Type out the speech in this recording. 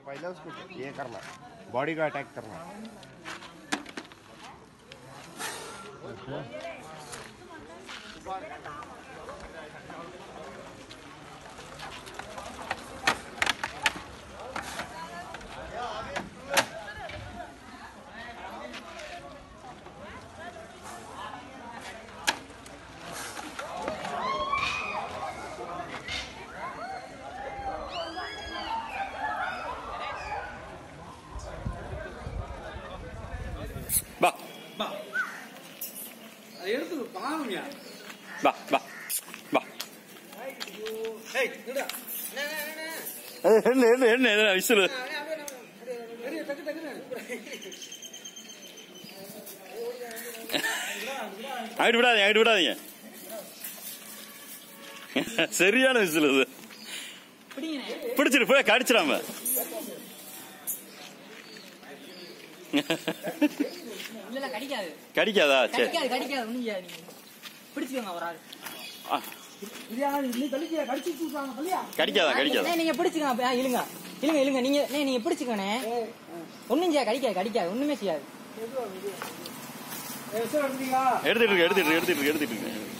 पहले उसको ये करना बॉडी का अटैक करना வா பா அதை எடுத்து பாருங்க வா வா வா ஏய் நிடா என்ன என்ன என்ன என்ன விசில் பெரிய டக்கு டக்குன்னு அங்கிட்டு விடாதீங்க அங்கிட்டு விடாதீங்க சரியான விசில் இது பிடிச்சிரு போய் கடிச்சிடாம இல்ல இல்ல கடிக்காது கடிக்காதா சரி கடிக்காது கடிக்காது ஒண்ணும் செய்யாது நீங்க பிடிச்சுக்கோங்க ஒரு ஆள் ஆ, இல்லையா நீ தள்ளிக்க கடிச்சு தூக்காங்க பள்ளியா கடிக்காதா கடிக்காதா அண்ணே, நீங்க பிடிச்சுக்கோங்க அப்ப, ஆ, இழுங்க இழுங்க இழுங்க நீங்க அண்ணே, நீங்க பிடிச்சுக்கோண்ணே ஒண்ணும் செய்யாது கடிக்காது கடிக்காது ஒண்ணுமே செய்யாது எடுத்துட்டீங்களா எடுத்துட்டு இருக்கு எடுத்துட்டு இருக்கு எடுத்துட்டு இருக்கு எடுத்துட்டு இருக்கு